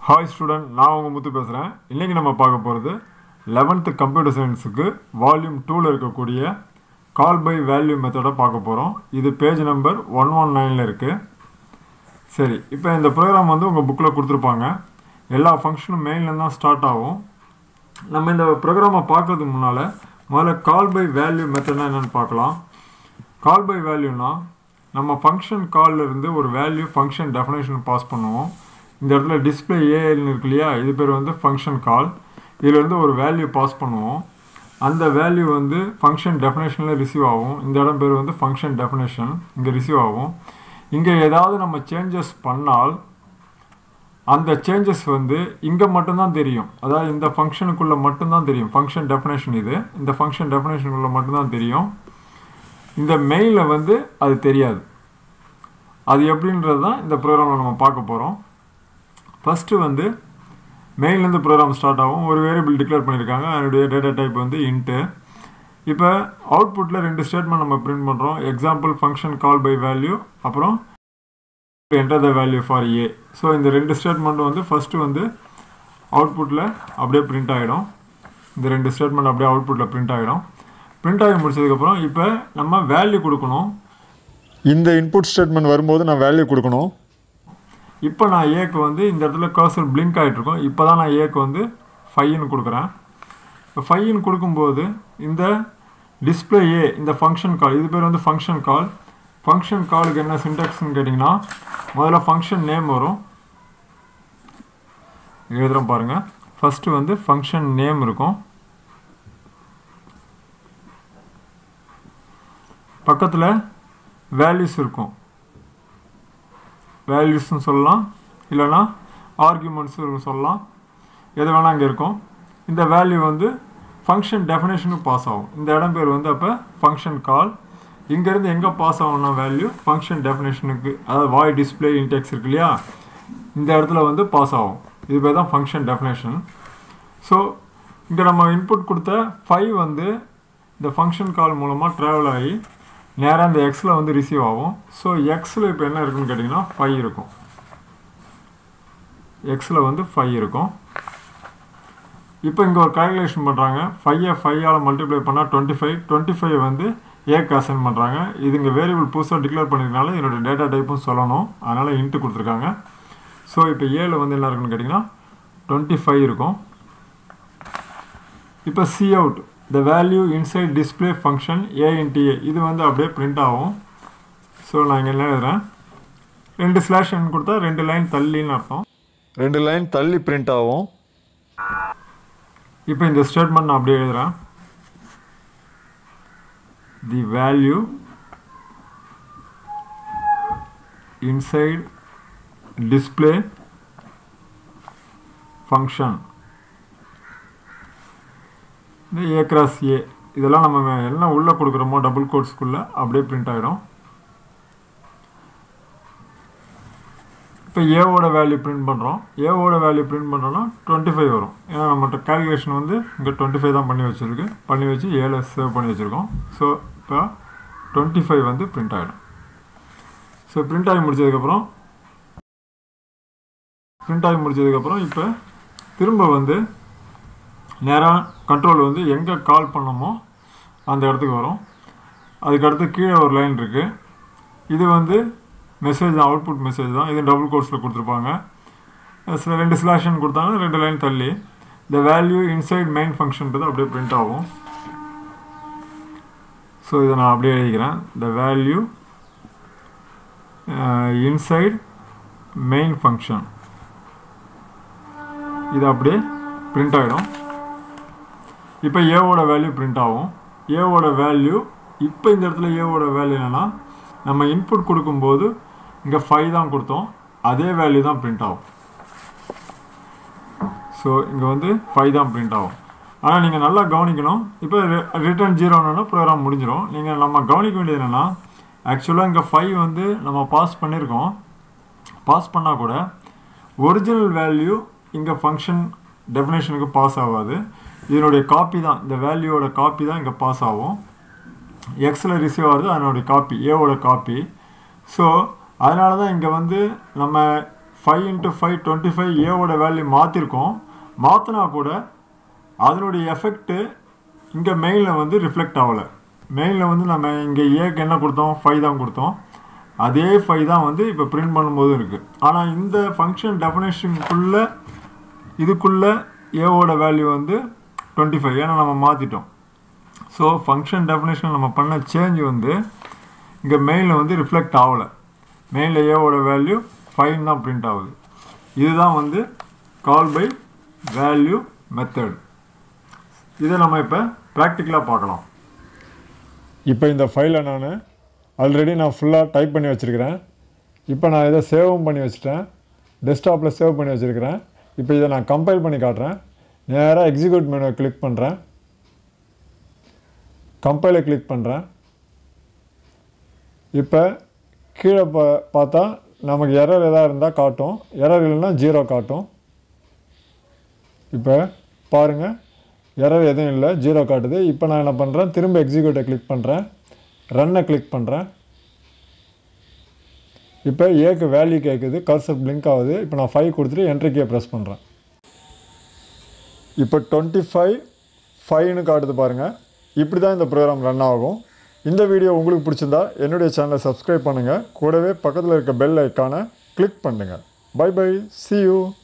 hi student நான் உங்கள் முத்து பேசுகிறேன் இன்றைக்கி நம்ம பார்க்க போகிறது லெவன்த்து கம்ப்யூட்டர் சயின்ஸுக்கு வால்யூம் டூவில் இருக்கக்கூடிய கால் பை வேல்யூ மெத்தடை பார்க்க போகிறோம் இது பேஜ் நம்பர் ஒன் ஒன் நைனில் இருக்குது சரி இப்போ இந்த ப்ரோக்ராம் வந்து உங்கள் புக்கில் கொடுத்துருப்பாங்க எல்லா ஃபங்க்ஷனும் மெயின்லேருந்து தான் ஸ்டார்ட் ஆகும் நம்ம இந்த ப்ரோக்ராமை பார்க்கறதுக்கு முன்னால் முதல்ல கால் பை வேல்யூ மெத்தட்னா என்னென்னு பார்க்கலாம் கால் பை வேல்யூனா நம்ம ஃபங்க்ஷன் கால்ல இருந்து ஒரு வேல்யூ ஃபங்க்ஷன் டெஃபினேஷன் பாஸ் பண்ணுவோம் இந்த இடத்துல டிஸ்பிளே ஏஎல்னு இருக்கு இல்லையா இது பேர் வந்து ஃபங்க்ஷன் கால் இதிலேருந்து ஒரு வேல்யூ பாஸ் பண்ணுவோம் அந்த வேல்யூ வந்து ஃபங்க்ஷன் டெஃபினேஷனில் ரிசீவ் ஆகும் இந்த இடம் பேர் வந்து ஃபங்க்ஷன் டெஃபினேஷன் இங்கே ரிசீவ் ஆகும் இங்கே ஏதாவது நம்ம சேஞ்சஸ் பண்ணால் அந்த சேஞ்சஸ் வந்து இங்கே மட்டும்தான் தெரியும் அதாவது இந்த ஃபங்க்ஷனுக்குள்ளே மட்டும்தான் தெரியும் ஃபங்க்ஷன் டெஃபினேஷன் இது இந்த ஃபங்க்ஷன் டெஃபினேஷனுக்குள்ளே மட்டும்தான் தெரியும் இந்த மெயிலில் வந்து அது தெரியாது அது எப்படின்றது தான் இந்த ப்ரோக்ராமில் நம்ம பார்க்க போகிறோம் ஃபஸ்ட்டு வந்து மெயின்லேருந்து ப்ரோக்ராம் ஸ்டார்ட் ஆகும் ஒரு வேரியபிள் டிக்ளேர் பண்ணியிருக்காங்க அதனுடைய டேட்டா டைப் வந்து இன்ட்டு இப்போ அவுட்புட்டில் ரெண்டு ஸ்டேட்மெண்ட் நம்ம பிரிண்ட் பண்ணுறோம் example function call by value அப்புறம் enter the value for A so இந்த ரெண்டு ஸ்டேட்மெண்ட்டும் வந்து ஃபஸ்ட்டு வந்து அவுட்புட்டில் அப்படியே பிரிண்ட் ஆகிடும் இந்த ரெண்டு ஸ்டேட்மெண்ட் அப்படியே அவுட்புட்டில் பிரிண்ட் ஆகிடும் பிரிண்ட் ஆகி முடிச்சதுக்கப்புறம் இப்போ நம்ம வேல்யூ கொடுக்கணும் இந்த இன்புட் ஸ்டேட்மெண்ட் வரும்போது நான் வேல்யூ கொடுக்கணும் இப்போ நான் ஏக்கு வந்து இந்த இடத்துல கர்சர் பிளிங்க் ஆகிட்ருக்கோம் இப்போ தான் நான் ஏக்கு வந்து ஃபைன்னு கொடுக்குறேன் இப்போ ஃபைன்னு கொடுக்கும்போது இந்த டிஸ்பிளே ஏ இந்த ஃபங்க்ஷன் கால் இது பேர் வந்து ஃபங்க்ஷன் கால் ஃபங்க்ஷன் காலுக்கு என்ன சின்டாக்ஸ்னு கேட்டிங்கன்னா முதல்ல ஃபங்க்ஷன் நேம் வரும் எழுதுகிறோம் பாருங்கள் ஃபஸ்ட்டு வந்து ஃபங்க்ஷன் நேம் இருக்கும் பக்கத்தில் வேல்யூஸ் இருக்கும் வேல்யூஸ்னு சொல்லலாம் இல்லைனா ஆர்கியூமெண்ட்ஸ் சொல்லலாம் எது வேணால் அங்கே இருக்கும் இந்த வேல்யூ வந்து ஃபங்க்ஷன் டெஃபினேஷனுக்கு பாஸ் ஆகும் இந்த இடம் பேர் வந்து அப்போ ஃபங்க்ஷன் கால் இங்கேருந்து எங்கே பாஸ் ஆகும்னா வேல்யூ ஃபங்க்ஷன் டெஃபினேஷனுக்கு அதாவது வாய் டிஸ்பிளே இன்டெக்ஸ் இருக்கு இல்லையா இந்த இடத்துல வந்து பாஸ் ஆகும் இது பேர் தான் ஃபங்க்ஷன் டெஃபினேஷன் ஸோ இங்கே நம்ம இன்புட் கொடுத்த ஃபைவ் வந்து இந்த ஃபங்க்ஷன் கால் மூலமாக ட்ராவல் ஆகி நேராக இந்த எக்ஸில் வந்து ரிசீவ் ஆகும் ஸோ எக்ஸில் இப்போ என்ன இருக்குன்னு கேட்டிங்கன்னா ஃபைவ் இருக்கும் எக்ஸில் வந்து ஃபைவ் இருக்கும் இப்போ இங்கே ஒரு கால்குலேஷன் பண்ணுறாங்க ஃபைவை ஃபைவால் மல்டிப்ளை பண்ணால் டுவெண்ட்டி ஃபைவ் டுவெண்ட்டி ஃபைவ் வந்து ஏக்கு அசைன் பண்ணுறாங்க இது இங்கே வேரியபிள் புதுசாக டிக்ளேர் பண்ணிருக்கனால என்னோட டேட்டா டைப்பும் சொல்லணும் அதனால் இன்ட்டு கொடுத்துருக்காங்க ஸோ இப்போ ஏல வந்து என்ன இருக்குன்னு கேட்டிங்கன்னா டுவெண்ட்டி ஃபைவ் இருக்கும் இப்போ cout the value inside display function A இன்டி ஏ இது வந்து அப்படியே பிரிண்ட் ஆகும் ஸோ நான் இங்கே என்ன எழுதுறேன் ரெண்டு ஸ்லாஷ் என் கொடுத்தா ரெண்டு லைன் தள்ளின்னு அர்த்தம் ரெண்டு லைன் தள்ளி பிரிண்ட் ஆகும் இப்போ இந்த ஸ்டேட்மெண்ட் நான் அப்படியே எழுதுறேன் the value inside display function இந்த ஏ கிராஸ் ஏ இதெல்லாம் நம்ம என்ன உள்ளே கொடுக்குறோமோ டபுள் கோட்ஸ்க்குள்ளே அப்படியே பிரிண்ட் ஆகிடும் இப்போ ஏவோட வேல்யூ பிரிண்ட் பண்ணுறோம் ஏவோட வேல்யூ பிரிண்ட் பண்ணுறோன்னா டுவெண்ட்டி ஃபைவ் வரும் ஏன்னா நம்மகிட்ட கால்குலேஷன் வந்து இங்கே டுவெண்ட்டி ஃபைவ் தான் பண்ணி வச்சுருக்கு பண்ணி வச்சு ஏழு சேவ் பண்ணி வச்சுருக்கோம் ஸோ இப்போ டுவெண்ட்டி ஃபைவ் வந்து பிரிண்ட் ஆகிடும் ஸோ பிரிண்ட் ஆகி முடிச்சதுக்கப்புறம் பிரிண்ட் ஆகி முடிச்சதுக்கப்புறம் இப்போ திரும்ப வந்து நேராக கண்ட்ரோல் வந்து எங்கே கால் பண்ணமோ அந்த இடத்துக்கு வரும் அதுக்கடுத்து கீழே ஒரு லைன் இருக்குது இது வந்து மெசேஜ் தான் அவுட்புட் மெசேஜ் தான் இது டபுள் கோர்ஸில் கொடுத்துருப்பாங்க சில ரெண்டு ஸ்லாஷன் கொடுத்தாங்க ரெண்டு லைன் தள்ளி த வேல்யூ இன்சைட் மெயின் ஃபங்க்ஷன்றது அப்படியே பிரிண்ட் ஆகும் ஸோ இதை நான் அப்படியே எழுதிக்கிறேன் the value inside main function இது அப்படியே பிரிண்ட் ஆகிடும் இப்போ ஏவோட வேல்யூ பிரிண்ட் ஆகும் ஏவோட வேல்யூ இப்போ இந்த இடத்துல ஏவோட வேல்யூ என்னென்னா நம்ம இன்புட் கொடுக்கும்போது இங்கே ஃபைவ் தான் கொடுத்தோம் அதே வேல்யூ தான் பிரிண்ட் ஆகும் ஸோ இங்கே வந்து ஃபைவ் தான் பிரிண்ட் ஆகும் ஆனால் நீங்கள் நல்லா கவனிக்கணும் இப்போ ரிட்டர்ன் ஜீரோன்னா ப்ரோக்ராம் முடிஞ்சிடும் நீங்கள் நம்ம கவனிக்க வேண்டியது என்னென்னா ஆக்சுவலாக இங்கே ஃபைவ் வந்து நம்ம பாஸ் பண்ணியிருக்கோம் பாஸ் பண்ணால் கூட ஒரிஜினல் வேல்யூ இங்கே ஃபங்க்ஷன் டெஃபினேஷனுக்கு பாஸ் ஆகாது இதனுடைய காப்பி தான் இந்த வேல்யூவோட காப்பி தான் இங்கே பாஸ் ஆகும் எக்ஸில் ரிசீவ் ஆகுது அதனுடைய காப்பி ஏவோட காப்பி ஸோ அதனால தான் இங்கே வந்து நம்ம five into five twenty five ஏவோட வேல்யூ மாற்றிருக்கோம் மாற்றினா கூட அதனுடைய எஃபெக்ட்டு இங்கே மெயிலில் வந்து ரிஃப்ளெக்ட் ஆகலை மெயிலில் வந்து நம்ம இங்கே ஏக்கு என்ன கொடுத்தோம் ஃபைவ் தான் கொடுத்தோம் அதே ஃபைவ் தான் வந்து இப்போ பிரிண்ட் பண்ணும்போது இருக்குது ஆனால் இந்த ஃபங்க்ஷன் டெஃபினேஷனுக்குள்ளே இதுக்குள்ளே ஏவோட வேல்யூ வந்து டுவெண்ட்டி ஃபைவ் ஏன்னா நம்ம மாற்றிட்டோம் ஸோ ஃபங்க்ஷன் டெஃபினேஷன் நம்ம பண்ண சேஞ்ச் வந்து இங்கே மெயிலில் வந்து ரிஃப்ளெக்ட் ஆகலை மெயிலில் ஏவோட வேல்யூ ஃபைன் தான் பிரிண்ட் ஆகுது இதுதான் வந்து கால் பை வேல்யூ மெத்தட் இதை நம்ம இப்போ ப்ராக்டிக்கலாக பார்க்கலாம் இப்போ இந்த ஃபைலை நான் ஆல்ரெடி நான் ஃபுல்லாக டைப் பண்ணி வச்சுருக்கிறேன் இப்போ நான் இதை சேவும் பண்ணி வச்சுட்டேன் டெஸ்க்டாப்பில் சேவ் பண்ணி வச்சுருக்கிறேன் இப்போ இதை நான் கம்பைல் பண்ணி காட்டுறேன் நேராக எக்ஸிக்யூட் மெனுவை கிளிக் பண்ணுறேன் கம்பைலை கிளிக் பண்ணுறேன் இப்போ கீழே பா பார்த்தா நமக்கு எரர் எதாவது இருந்தால் காட்டும் எரர் இல்லைன்னா ஜீரோ காட்டும் இப்போ பாருங்கள் எரர் எதுவும் இல்லை ஜீரோ காட்டுது இப்போ நான் என்ன பண்ணுறேன் திரும்ப எக்ஸிக்யூட்டை கிளிக் பண்ணுறேன் ரன்னை கிளிக் பண்ணுறேன் இப்போ ஏக்கு வேல்யூ கேட்குது கர்சர் பிளிங்க் ஆகுது இப்போ நான் ஃபைவ் கொடுத்துட்டு என்ட்ரி கே ப்ரெஸ் பண்ணுறேன் இப்போ டுவெண்ட்டி ஃபைவ் ஃபைவ்னு காட்டுது பாருங்கள் இப்படி தான் இந்த ப்ரோக்ராம் ரன் ஆகும் இந்த வீடியோ உங்களுக்கு பிடிச்சிருந்தா என்னுடைய சேனலை சப்ஸ்கிரைப் பண்ணுங்கள் கூடவே பக்கத்தில் இருக்க பெல் ஐக்கானை கிளிக் பண்ணுங்கள் பை பை see you